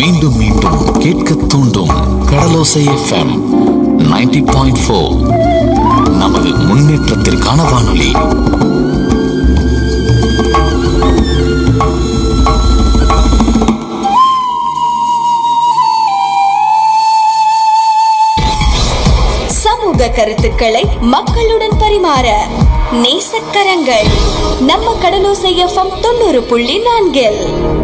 மீண்டும் மீண்டும் கேட்க தூண்டும் கடலோசை எஃப்எம் 90.4 பாயிண்ட் நமது முன்னேற்றத்திற்கான வானொலி சமூக கருத்துக்களை மக்களுடன் பரிமாற நேசக்கரங்கள் நம்ம கடலோசை எஃப்எம் தொண்ணூறு புள்ளி நான்கில்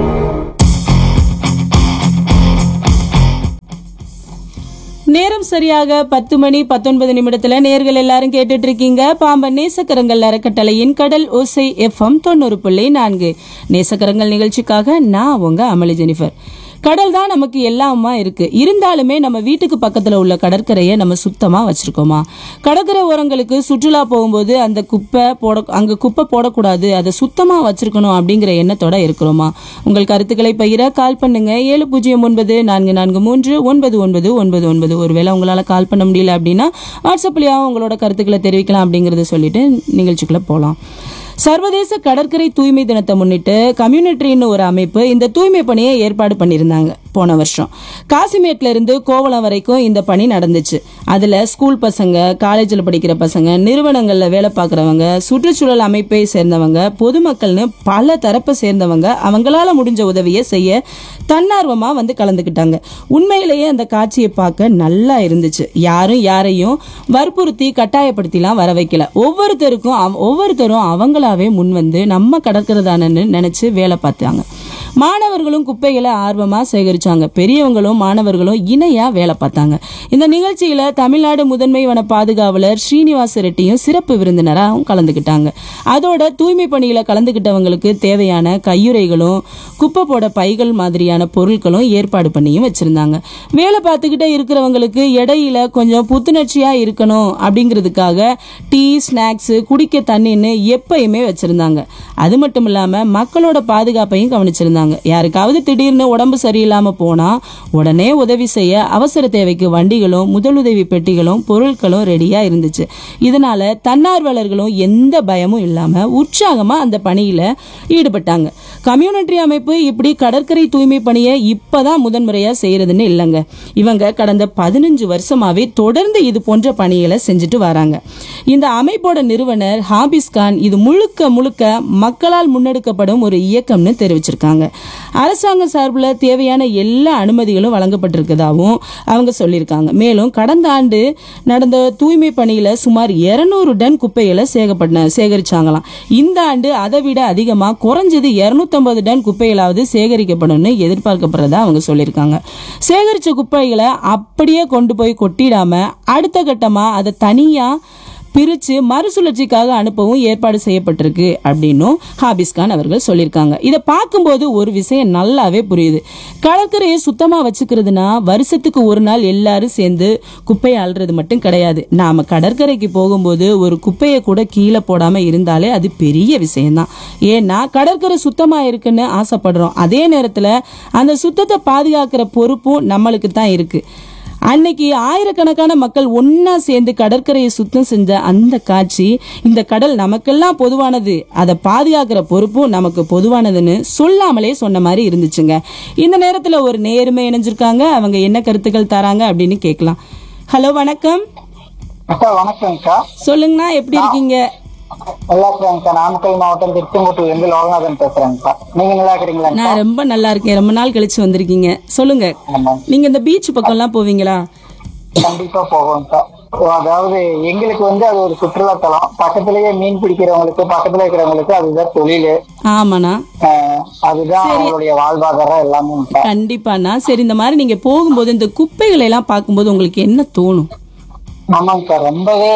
நேரம் சரியாக பத்து மணி பத்தொன்பது நிமிடத்துல நேர்கள் எல்லாரும் கேட்டுட்டு இருக்கீங்க பாம்பன் நேசக்கரங்கள் அறக்கட்டளையின் கடல் ஓசை எஃப்எம் தொண்ணூறு புள்ளி நான்கு நேசக்கரங்கள் நிகழ்ச்சிக்காக நான் உங்க அமளி ஜெனிஃபர் கடல் தான் நமக்கு எல்லாமா இருக்கு இருந்தாலுமே நம்ம வீட்டுக்கு பக்கத்துல உள்ள கடற்கரையை நம்ம சுத்தமா வச்சிருக்கோமா கடற்கரை ஓரங்களுக்கு சுற்றுலா போகும்போது அந்த குப்பை போட அங்க குப்பை போடக்கூடாது அதை சுத்தமா வச்சிருக்கணும் அப்படிங்கிற எண்ணத்தோட இருக்கிறோமா உங்கள் கருத்துக்களை பகிர கால் பண்ணுங்க ஏழு பூஜ்ஜியம் ஒன்பது நான்கு நான்கு மூன்று ஒன்பது ஒன்பது ஒன்பது ஒன்பது ஒருவேளை உங்களால கால் பண்ண முடியல அப்படின்னா வாட்ஸ்அப்லயாவும் உங்களோட கருத்துக்களை தெரிவிக்கலாம் அப்படிங்கறத சொல்லிட்டு நிகழ்ச்சிக்குள்ள போலாம் சர்வதேச கடற்கரை தூய்மை தினத்தை முன்னிட்டு கம்யூனிட்ரின்னு ஒரு அமைப்பு இந்த தூய்மை பணியை ஏற்பாடு பண்ணியிருந்தாங்க போன வருஷம் காசிமேட்ல இருந்து கோவளம் வரைக்கும் இந்த பணி நடந்துச்சு அதுல ஸ்கூல் பசங்க காலேஜில் படிக்கிற பசங்க நிறுவனங்கள்ல வேலை பார்க்குறவங்க சுற்றுச்சூழல் அமைப்பை சேர்ந்தவங்க பொதுமக்கள்னு பல தரப்பை சேர்ந்தவங்க அவங்களால முடிஞ்ச உதவியை செய்ய தன்னார்வமா வந்து கலந்துக்கிட்டாங்க உண்மையிலேயே அந்த காட்சியை பார்க்க நல்லா இருந்துச்சு யாரும் யாரையும் வற்புறுத்தி கட்டாயப்படுத்திலாம் வர வைக்கல ஒவ்வொருத்தருக்கும் அவ- ஒவ்வொருத்தரும் அவங்களாவே முன் வந்து நம்ம கடற்கரைதானன்னு நினைச்சு வேலை பார்த்தாங்க மாணவர்களும் குப்பைகளை ஆர்வமா சேகரிச்சாங்க பெரியவங்களும் மாணவர்களும் இணையா வேலை பார்த்தாங்க இந்த நிகழ்ச்சியில தமிழ்நாடு முதன்மை வன பாதுகாவலர் ஸ்ரீனிவாச ரெட்டியும் சிறப்பு விருந்தினராகவும் கலந்துக்கிட்டாங்க அதோட தூய்மை பணியில கலந்துக்கிட்டவங்களுக்கு தேவையான கையுறைகளும் குப்பை போட பைகள் மாதிரியான பொருட்களும் ஏற்பாடு பண்ணியும் வச்சிருந்தாங்க வேலை பார்த்துக்கிட்டே இருக்கிறவங்களுக்கு இடையில கொஞ்சம் புத்துணர்ச்சியா இருக்கணும் அப்படிங்கிறதுக்காக டீ ஸ்நாக்ஸ் குடிக்க தண்ணின்னு எப்பயுமே வச்சிருந்தாங்க அது மட்டும் இல்லாம மக்களோட பாதுகாப்பையும் கவனிச்சிருந்தாங்க யாருக்காவது திடீர்னு உடம்பு சரியில்லாம போனா உடனே உதவி செய்ய அவசர தேவைக்கு வண்டிகளும் முதலுதவி பெட்டிகளும் பொருட்களும் ரெடியா இருந்துச்சு இதனால தன்னார்வலர்களும் எந்த பயமும் இல்லாம உற்சாகமா அந்த பணியில ஈடுபட்டாங்க கம்யூனிட்டி அமைப்பு இப்படி கடற்கரை தூய்மை பணியை இப்பதான் முதன்முறையா செய்யறதுன்னு இல்லைங்க இவங்க கடந்த பதினஞ்சு வருஷமாவே தொடர்ந்து இது போன்ற பணிகளை செஞ்சுட்டு வராங்க இந்த அமைப்போட நிறுவனர் ஹாபிஸ் கான் இது முழுக்க முழுக்க மக்களால் முன்னெடுக்கப்படும் ஒரு இயக்கம்னு தெரிவிச்சிருக்காங்க அரசாங்கம் சார்பில் தேவையான எல்லா அனுமதிகளும் வழங்கப்பட்டிருக்கதாகவும் அவங்க சொல்லியிருக்காங்க மேலும் கடந்த ஆண்டு நடந்த தூய்மை பணியில சுமார் 200 டன் குப்பைகளை சேகப்பட்ட சேகரிச்சாங்களாம் இந்த ஆண்டு அதை விட அதிகமா குறைஞ்சது 250 டன் குப்பைகளாவது சேகரிக்கப்படும்னு எதிர்பார்க்கப்படுறதா அவங்க சொல்லியிருக்காங்க சேகரிச்ச குப்பைகளை அப்படியே கொண்டு போய் கொட்டிடாம அடுத்த கட்டமா அதை தனியா பிரிச்சு மறுசுழற்சிக்காக அனுப்பவும் ஏற்பாடு செய்யப்பட்டிருக்கு அப்படின்னும் ஹாபிஸ் கான் அவர்கள் சொல்லியிருக்காங்க இதை பார்க்கும்போது ஒரு விஷயம் நல்லாவே புரியுது கடற்கரையை சுத்தமா வச்சுக்கிறதுனா வருஷத்துக்கு ஒரு நாள் எல்லாரும் சேர்ந்து குப்பையை அள்ளுறது மட்டும் கிடையாது நாம கடற்கரைக்கு போகும்போது ஒரு குப்பையை கூட கீழே போடாம இருந்தாலே அது பெரிய விஷயம்தான் ஏன்னா கடற்கரை சுத்தமா இருக்குன்னு ஆசைப்படுறோம் அதே நேரத்துல அந்த சுத்தத்தை பாதுகாக்கிற பொறுப்பும் நம்மளுக்கு தான் இருக்கு அன்னைக்கு ஆயிரக்கணக்கான மக்கள் ஒண்ணா சேர்ந்து கடற்கரையை சுத்தம் செஞ்ச அந்த காட்சி இந்த கடல் நமக்கெல்லாம் பொதுவானது அதை பாதுகாக்கிற பொறுப்பும் நமக்கு பொதுவானதுன்னு சொல்லாமலே சொன்ன மாதிரி இருந்துச்சுங்க இந்த நேரத்துல ஒரு நேர்மை இணைஞ்சிருக்காங்க அவங்க என்ன கருத்துக்கள் தராங்க அப்படின்னு கேட்கலாம் ஹலோ வணக்கம் அக்கா வணக்கம்க்கா சொல்லுங்கண்ணா எப்படி இருக்கீங்க நல்லா இருக்கிறேங்கக்கா நாமக்கல் மாவட்டம் திருச்செங்கோட்டில் இருந்து லோகநாதன் பேசுறேங்கக்கா நீங்க நல்லா இருக்கிறீங்களா நான் ரொம்ப நல்லா இருக்கேன் ரொம்ப நாள் கழிச்சு வந்திருக்கீங்க சொல்லுங்க ஆமா நீங்க இந்த பீச் பக்கம்லாம் போவீங்களா கண்டிப்பா போவோம்க்கா அதாவது எங்களுக்கு வந்து அது ஒரு சுற்றுலா தலம் பக்கத்திலேயே மீன் பிடிக்கிறவங்களுக்கு பக்கத்துல இருக்கிறவங்களுக்கு அதுதான் தொழில் ஆமாண்ணா ஆஹ் அதுதான் அவங்களுடைய வாழ்வாதாரம் எல்லாமே கண்டிப்பாண்ணா சரி இந்த மாதிரி நீங்க போகும்போது இந்த குப்பைகளை எல்லாம் பார்க்கும்போது உங்களுக்கு என்ன தோணும் ஆமாங்கக்கா ரொம்பவே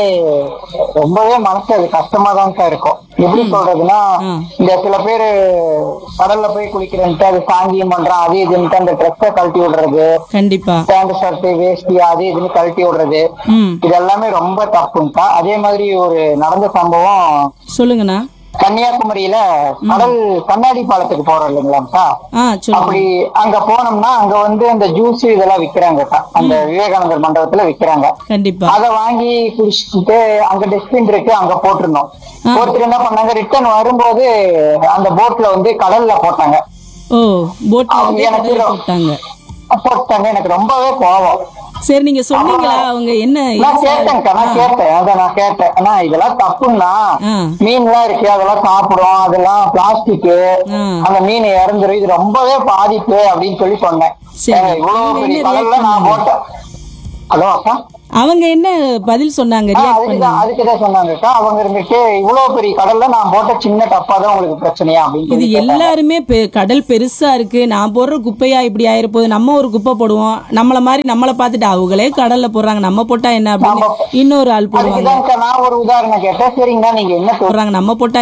ரொம்பவே மனசு அது கஷ்டமா தான்க்கா இருக்கும் எப்படி சொல்றதுன்னா ம். இந்த சில பேரு கடல்ல போய் குளிக்கிறேன்ட்டு அது சாங்கியம் பண்றான் அது இதுன்ட்டு அந்த ட்ரெஸ்ஸை கழட்டி விடுறது கண்டிப்பா பேண்ட் ஷர்ட் வேஷ்டி அது இதுன்னு கழட்டி விடுறது ம் இது எல்லாமே ரொம்ப தப்புங்கக்கா அதே மாதிரி ஒரு நடந்த சம்பவம் சொல்லுங்கண்ணா கன்னியாகுமரியில கடல் கண்ணாடி பாலத்துக்கு போறோம் இல்லைங்களாக்கா ஆ சொல்லுங்க அப்படி அங்க போனோம்னா அங்க வந்து அந்த ஜூஸ் இதெல்லாம் விக்கிறாங்கக்கா அந்த விவேகானந்தர் மண்டபத்துல விக்கிறாங்க கண்டிப்பா அத வாங்கி குடிச்சிட்டு அங்க டஸ்ட்பின் இருக்கு அங்க போட்டிருந்தோம் ஒருத்தர் என்ன பண்ணாங்க ரிட்டர்ன் வரும்போது அந்த போட்ல வந்து கடல்ல போட்டாங்க ஓ போட்ல அவங்க வந்து எனக்கு கடல்ல போட்டாங்க போட்டாங்க எனக்கு ரொம்பவே கோவம் சரி நீங்க சொன்னீங்களா அவங்க என்ன நான் கேட்டேன்க்கா நான் கேட்டேன் அதான் நான் கேட்டேன் ஆனா இதெல்லாம் தப்புன்னா ஆ. மீன்லாம் இருக்கு அதெல்லாம் சாப்பிடும் அதெல்லாம் பிளாஸ்டிக் ஆ. அந்த மீன் இறந்துரும் இது ரொம்பவே பாதிப்பு அப்படின்னு சொல்லி சொன்னேன் சரி. ஏங்க, இவ்வளவு அவங்க பெரிய என்ன கடல்ல react நான் போட்டேன் ஹலோ அக்கா அவங்க என்ன பதில் சொன்னாங்க ஆ, ரியாக்ட் அதுக்குதான் பண்ணி அதுக்குதான் சொன்னாங்கக்கா அவங்க இருந்துட்டு இவ்வளவு பெரிய கடல்ல நான் போட்ட சின்ன தப்பா தான் உங்களுக்கு பிரச்சனையா அப்படின்னு இது சொல்லி கேட்டாங்க. எல்லாருமே பெ- கடல் பெருசா இருக்கு நான் போடுற குப்பையா இப்படி ஆயிருப்போது நம்ம ஒரு குப்பை போடுவோம் நம்மள மாதிரி நம்மள பார்த்துட்டு அவங்களே கடல்ல போடுறாங்க நம்ம போட்டா என்ன அப்படின்னு ஆமா. இன்னொரு ஆள் போடுவாங்க அதுக்குதான்க்கா நான் ஒரு உதாரணம் கேட்டேன் சரிங்கண்ணா நீங்க என்ன சொல்றீங்க போடுறாங்க நம்ம போட்டா